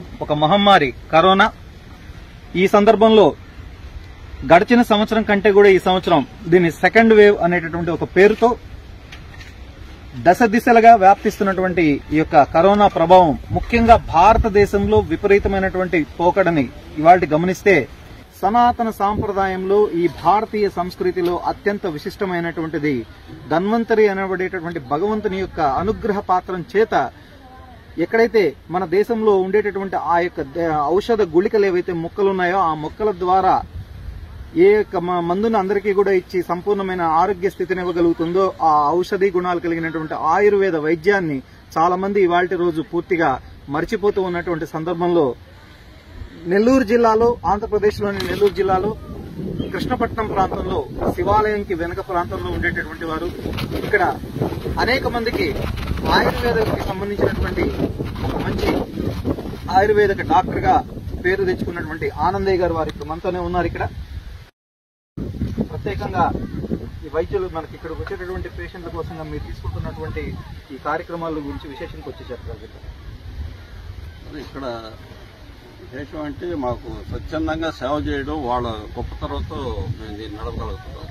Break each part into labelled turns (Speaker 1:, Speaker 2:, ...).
Speaker 1: ఒక మహమ్మారి కరోనా ఈ సందర్భంలో గడిచిన సంవత్సరం కంటే కూడా ఈ సంవత్సరం దీన్ని సెకండ్ వేవ్ అనేటటువంటి ఒక పేరుతో దశ దిశలుగా వ్యాప్తిస్తున్నటువంటి ఈ యొక్క కరోనా ప్రభావం ముఖ్యంగా భారతదేశంలో విపరీతమైనటువంటి పోకడని ఇవాళ గమనిస్తే సనాతన సాంప్రదాయంలో ఈ భారతీయ సంస్కృతిలో అత్యంత విశిష్టమైనటువంటిది ధన్వంతరి అనబడేటటువంటి భగవంతుని యొక్క అనుగ్రహ పాత్రం చేత ఎక్కడైతే మన దేశంలో ఉండేటటువంటి ఆ యొక్క ద- ఔషధ గుళికలు ఏవైతే మొక్కలు ఉన్నాయో ఆ మొక్కల ద్వారా ఏ యొక్క మ- మందును అందరికీ కూడా ఇచ్చి సంపూర్ణమైన ఆరోగ్య స్థితిని ఇవ్వగలుగుతుందో ఆ ఔషధి గుణాలు కలిగినటువంటి ఆయుర్వేద వైద్యాన్ని చాలా మంది ఇవాళ రోజు పూర్తిగా మర్చిపోతూ ఉన్నటువంటి సందర్భంలో నెల్లూరు జిల్లాలో ఆంధ్రప్రదేశ్లోని నెల్లూరు జిల్లాలో కృష్ణపట్నం ప్రాంతంలో శివాలయంకి వెనక ప్రాంతంలో ఉండేటటువంటి వారు ఇక్కడ అనేక మందికి ఆయుర్వేదకి సంబంధించినటువంటి ఒక మంచి ఆయుర్వేదిక డాక్టర్ గా పేరు తెచ్చుకున్నటువంటి ఆనందయ్య గారు వారు ఇప్పుడు మనతోనే ఉన్నారు ఇక్కడ ప్రత్యేకంగా ఈ వైద్యులు మనకి ఇక్కడికి వచ్చేటటువంటి పేషెంట్ల కోసంగా మీరు తీసుకుంటున్నటువంటి ఈ కార్యక్రమాల గురించి విశేషంగా వచ్చి చెప్పగలుగుతారు
Speaker 2: మరి ఇక్కడ విశేషం అంటే మాకు స్వచ్ఛందంగా సేవ చేయడం వాళ్ళ గొప్పతనంతో మేము దీన్ని నడపగలుగుతున్నాం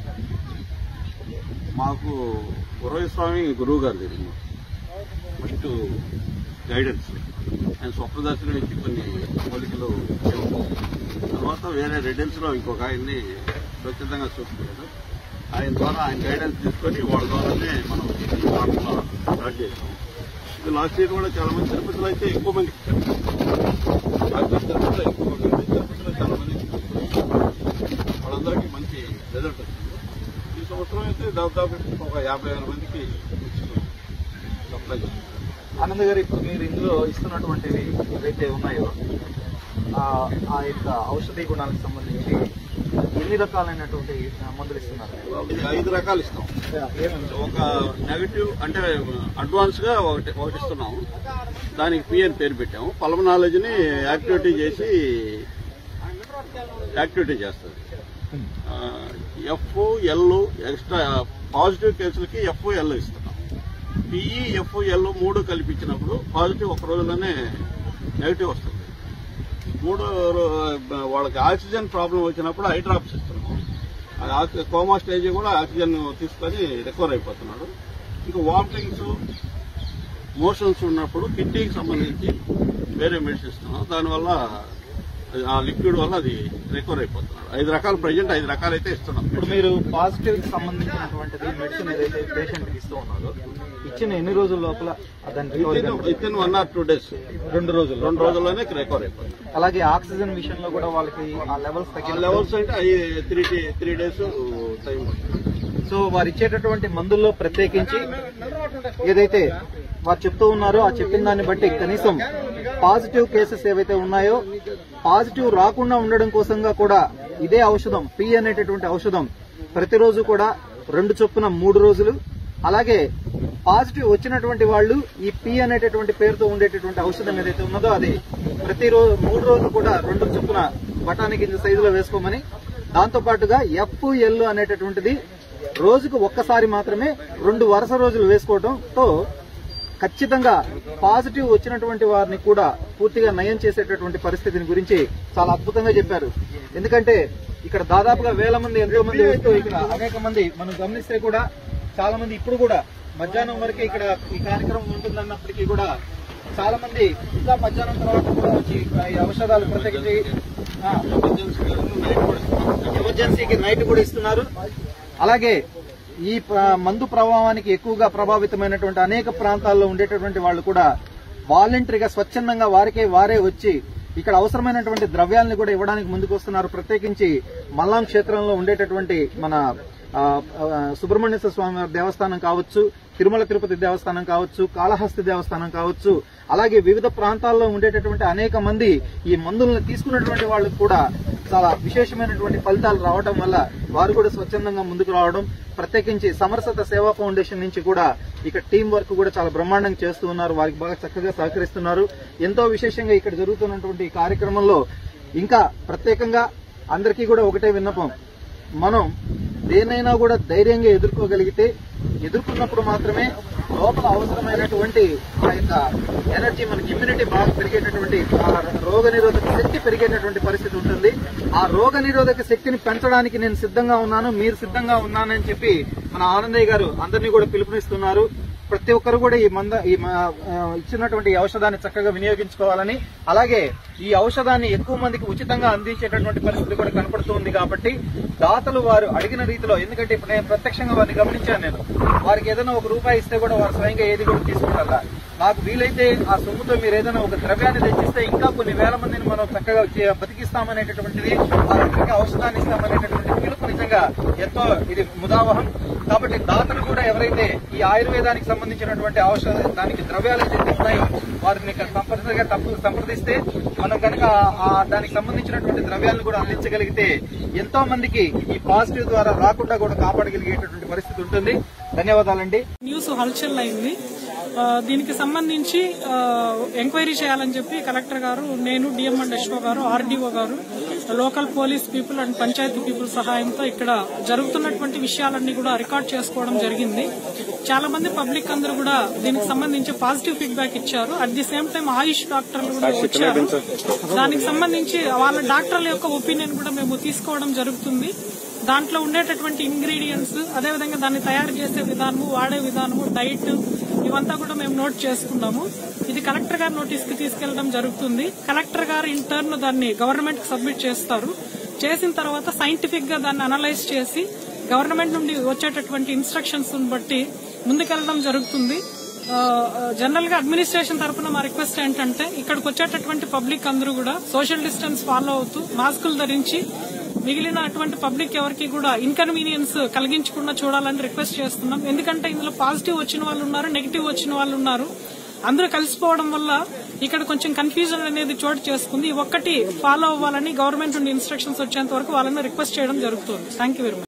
Speaker 2: మాకు గురవ స్వామి గురువు గారు తెలియదు ఫస్ట్ గైడెన్స్ ఆయన స్వప్నదర్శనం ఇచ్చి కొన్ని పోలికలు ఇవ్వడం. తర్వాత వేరే రెడెన్స్ లో ఇంకొక ఆయన్ని స్వచ్ఛందంగా చూసుకున్నాడు ఆయన ద్వారా ఆయన గైడెన్స్ తీసుకొని వాళ్ళ ద్వారానే మనం ఈ మార్పులో స్టార్ట్ చేసాం ఇది లాస్ట్ ఇయర్ కూడా చాలా మంది తిరుపతిలో అయితే ఎక్కువ మంది డాక్టర్ తిరుపతిలో ఎక్కువ మంది ఉంది. తిరుపతిలో చాలా మంది వాళ్ళందరికీ మంచి రిజల్ట్ వచ్చింది ఈ సంవత్సరం అయితే దాదాపు ఒక యాభై వేల మందికి సప్లై చేస్తాం
Speaker 1: ఆనంద్ గారు ఇప్పుడు మీరు ఇందులో ఇస్తున్నటువంటివి ఏవైతే ఉన్నాయో ఆ ఆ యొక్క ఔషధి గుణాలకు సంబంధించి ఎన్ని రకాలైనటువంటి ఆ, మందులు ఇస్తున్నారు
Speaker 2: ఇది ఐదు రకాలు ఇస్తాం
Speaker 1: ఏమేమి
Speaker 2: ఒక నెగటివ్ అంటే అడ్వాన్స్ గా ఒకటి ఒకటి ఇస్తున్నాము దానికి పి అని పేరు పెట్టాము పల్మనాలజీని యాక్టివిటీ చేసి యాక్టివిటీ చేస్తుంది ఎఫ్ ఎల్ ఎక్స్ట్రా పాజిటివ్ కేసులకి ఎఫ్ ఎల్ ఇస్తున్నాం పిఈ ఎఫ్ ఎల్ మూడు కల్పించినప్పుడు పాజిటివ్ ఒక రోజులోనే నెగిటివ్ వస్తుంది మూడు రో- వాళ్ళకి ఆక్సిజన్ ప్రాబ్లం వచ్చినప్పుడు ఐ డ్రాప్స్ ఇస్తున్నాం అది ఆక్సి- కోమా స్టేజ్ కూడా ఆక్సిజన్ తీసుకొని రికవర్ అయిపోతున్నాడు ఇంకా వామిటింగ్స్ మోషన్స్ ఉన్నప్పుడు కిడ్నీకి సంబంధించి వేరే మెడిసిన్ ఇస్తున్నాం దానివల్ల అది ఆ లిక్విడ్ వల్ల అది రికవర్ అయిపోతున్నాడు ఐదు రకాలు ప్రజెంట్ ఐదు రకాలు అయితే ఇస్తున్నాం
Speaker 1: ఇప్పుడు మీరు పాజిటివ్ కి సంబంధించినటువంటిది మెడిసిన్ ఏదైతే పేషెంట్ కి ఇస్తూ ఉన్నారో ఇచ్చిన ఎన్ని రోజుల లోపల దాని recovery కనబడుతుంది?
Speaker 2: Within one or two days
Speaker 1: రెండు రోజులు
Speaker 2: రెండు రోజుల్లోనే రికవర్ అయిపోతుంది
Speaker 1: అలాగే ఆక్సిజన్ విషయంలో కూడా వాళ్ళకి ఆ లెవెల్స్
Speaker 2: ఆ
Speaker 1: తగ్గిన
Speaker 2: లెవెల్స్ అంటే అవి three three days time
Speaker 1: so వారు ఇచ్చేటటువంటి మందుల్లో ప్రత్యేకించి ఏదైతే వారు చెప్తూ ఉన్నారో ఆ చెప్పిన దాన్ని బట్టి కనీసం పాజిటివ్ కేసెస్ ఏవైతే ఉన్నాయో పాజిటివ్ రాకుండా ఉండడం కోసంగా కూడా ఇదే ఔషధం పి అనేటటువంటి ఔషధం ప్రతిరోజు కూడా రెండు చొప్పున మూడు రోజులు అలాగే పాజిటివ్ వచ్చినటువంటి వాళ్ళు ఈ పి అనేటటువంటి పేరుతో ఉండేటటువంటి ఔషధం ఏదైతే ఉన్నదో అది ప్రతిరోజు మూడు రోజులు కూడా రెండు చొప్పున బఠానీ గింజ సైజులో వేసుకోమని దాంతో పాటుగా ఎఫ్ ఎల్ అనేటటువంటిది రోజుకు ఒక్కసారి మాత్రమే రెండు వరుస రోజులు వేసుకోవడంతో ఖచ్చితంగా పాజిటివ్ వచ్చినటువంటి వారిని కూడా పూర్తిగా నయం చేసేటటువంటి పరిస్థితిని గురించి చాలా అద్భుతంగా చెప్పారు ఎందుకంటే ఇక్కడ దాదాపుగా వేల మంది ఎంతో మంది వస్తూ ఇక్కడ అనేక మంది మనం గమనిస్తే కూడా చాలా మంది ఇప్పుడు కూడా మధ్యాహ్నం వరకే ఇక్కడ ఈ కార్యక్రమం ఉంటుందన్నప్పటికీ కూడా చాలా మంది ఇంకా మధ్యాహ్నం తర్వాత కూడా వచ్చి ఈ ఔషధాలు ప్రత్యేకించి ఆ, ఎమర్జెన్సీకి నైట్ కూడా ఇస్తున్నారు అలాగే ఈ ప్ర- మందు ప్రభావానికి ఎక్కువగా ప్రభావితమైనటువంటి అనేక ప్రాంతాల్లో ఉండేటటువంటి వాళ్ళు కూడా వాలంటరీగా స్వచ్ఛందంగా వారికే వారే వచ్చి ఇక్కడ అవసరమైనటువంటి ద్రవ్యాలను కూడా ఇవ్వడానికి ముందుకు వస్తున్నారు ప్రత్యేకించి మల్లాం క్షేత్రంలో ఉండేటటువంటి మన ఆ, ఆ, సుబ్రహ్మణ్యేశ్వర స్వామి వారి దేవస్థానం కావచ్చు తిరుమల తిరుపతి దేవస్థానం కావచ్చు కాళహస్తి దేవస్థానం కావచ్చు అలాగే వివిధ ప్రాంతాల్లో ఉండేటటువంటి అనేక మంది ఈ మందులను తీసుకున్నటువంటి వాళ్ళకు కూడా చాలా విశేషమైనటువంటి ఫలితాలు రావడం వల్ల వారు కూడా స్వచ్ఛందంగా ముందుకు రావడం ప్రత్యేకించి సమరసత సేవా ఫౌండేషన్ నుంచి కూడా ఇక్కడ టీం వర్క్ కూడా చాలా బ్రహ్మాండంగా చేస్తూ ఉన్నారు వారికి బాగా చక్కగా సహకరిస్తున్నారు ఎంతో విశేషంగా ఇక్కడ జరుగుతున్నటువంటి ఈ కార్యక్రమంలో ఇంకా ప్రత్యేకంగా అందరికీ కూడా ఒకటే విన్నపం మనం దేనైనా కూడా ధైర్యంగా ఎదుర్కోగలిగితే ఎదుర్కొన్నప్పుడు మాత్రమే లోపల అవసరమైనటువంటి ఆ యొక్క ఎనర్జీ మనకి ఇమ్యూనిటీ బాగా పెరిగేటటువంటి ఆ రోగ నిరోధక శక్తి పెరిగేటటువంటి పరిస్థితి ఉంటుంది ఆ రోగ నిరోధక శక్తిని పెంచడానికి నేను సిద్ధంగా ఉన్నాను మీరు సిద్ధంగా ఉన్నానని చెప్పి మన ఆనందయ్య గారు అందరినీ కూడా పిలుపునిస్తున్నారు ప్రతి ఒక్కరు కూడా ఈ మంద ఈ మ- ఆ, ఇచ్చినటువంటి ఈ ఔషధాన్ని చక్కగా వినియోగించుకోవాలని అలాగే ఈ ఔషధాన్ని ఎక్కువ మందికి ఉచితంగా అందించేటటువంటి పరిస్థితి కూడా కనపడుతుంది కాబట్టి దాతలు వారు అడిగిన రీతిలో ఎందుకంటే ఇప్పుడు నేను ప్రత్యక్షంగా వారిని గమనించాను నేను వారికి ఏదైనా ఒక రూపాయి ఇస్తే కూడా వారు స్వయంగా ఏది కూడా తీసుకుంటారా నాకు వీలైతే ఆ సొమ్ముతో మీరు ఏదైనా ఒక ద్రవ్యాన్ని తెచ్చిస్తే ఇంకా కొన్ని వేల మందిని మనం చక్కగా చే- బతికిస్తామనేటటువంటిది వారందరికీ ఔషధాన్ని ఇస్తామనేటటువంటి పిలుపు నిజంగా ఎంతో ఇది ముదావహం కాబట్టి దాతలు కూడా ఎవరైతే ఈ ఆయుర్వేదానికి సంబంధించినటువంటి ఔషధ దానికి ద్రవ్యాలు ఏదైతే ఉన్నాయో వారిని కంపల్సరిగా తప్పు సంప్రదిస్తే మనం కనుక ఆ దానికి సంబంధించినటువంటి ద్రవ్యాలను కూడా అందించగలిగితే ఎంతో మందికి ఈ పాజిటివ్ ద్వారా రాకుండా కూడా కాపాడగలిగేటటువంటి పరిస్థితి ఉంటుంది ధన్యవాదాలండి
Speaker 3: న్యూస్ హల్చల్ అయింది ఆ, దీనికి సంబంధించి ఆ, ఎంక్వైరీ చేయాలని చెప్పి కలెక్టర్ గారు నేను డిఎం అండ్ ఎస్ఓ గారు ఆర్డీఓ గారు local police people and panchayat people సహాయంతో ఇక్కడ జరుగుతున్నటువంటి విషయాలన్నీ కూడా రికార్డ్ చేసుకోవడం జరిగింది చాలా మంది పబ్లిక్ అందరూ కూడా దీనికి సంబంధించి పాజిటివ్ ఫీడ్బ్యాక్ ఇచ్చారు at the same time Ayush డాక్టర్లు కూడా వచ్చారు దానికి సంబంధించి వాళ్ళ డాక్టర్ల యొక్క ఒపీనియన్ కూడా మేము తీసుకోవడం జరుగుతుంది దాంట్లో ఉండేటటువంటి ఇంగ్రీడియంట్స్ అదేవిధంగా దాన్ని తయారు చేసే విధానము వాడే విధానము డైట్ ఇవంతా కూడా మేము నోట్ చేసుకున్నాము ఇది కలెక్టర్ గారి నోటీస్ కి తీసుకెళ్లడం జరుగుతుంది కలెక్టర్ గారు ఇన్ టర్న్ దాన్ని గవర్నమెంట్ కి సబ్మిట్ చేస్తారు చేసిన తర్వాత సైంటిఫిక్ గా దాన్ని అనలైజ్ చేసి గవర్నమెంట్ నుండి వచ్చేటటువంటి ఇన్స్ట్రక్షన్స్ బట్టి ముందుకెళ్లడం జరుగుతుంది జనరల్ గా అడ్మినిస్ట్రేషన్ తరపున మా రిక్వెస్ట్ ఏంటంటే ఇక్కడికి వచ్చేటటువంటి పబ్లిక్ అందరూ కూడా సోషల్ డిస్టెన్స్ ఫాలో అవుతూ మాస్కులు ధరించి మిగిలిన అటువంటి పబ్లిక్ ఎవరికి కూడా ఇన్కన్వీనియన్స్ కలిగించకుండా చూడాలని రిక్వెస్ట్ చేస్తున్నాం ఎందుకంటే ఇందులో పాజిటివ్ వచ్చిన వాళ్ళు ఉన్నారు నెగిటివ్ వచ్చిన వాళ్ళు ఉన్నారు అందరూ కలిసిపోవడం వల్ల ఇక్కడ కొంచెం కన్ఫ్యూజన్ అనేది చోటు చేసుకుంది ఈ ఒక్కటి ఫాలో అవ్వాలని గవర్నమెంట్ నుండి ఇన్స్ట్రక్షన్స్ వచ్చేంత వరకు వాళ్ళని రిక్వెస్ట్ చేయడం జరుగుతుంది థ్యాంక్ యూ వెరీ మచ్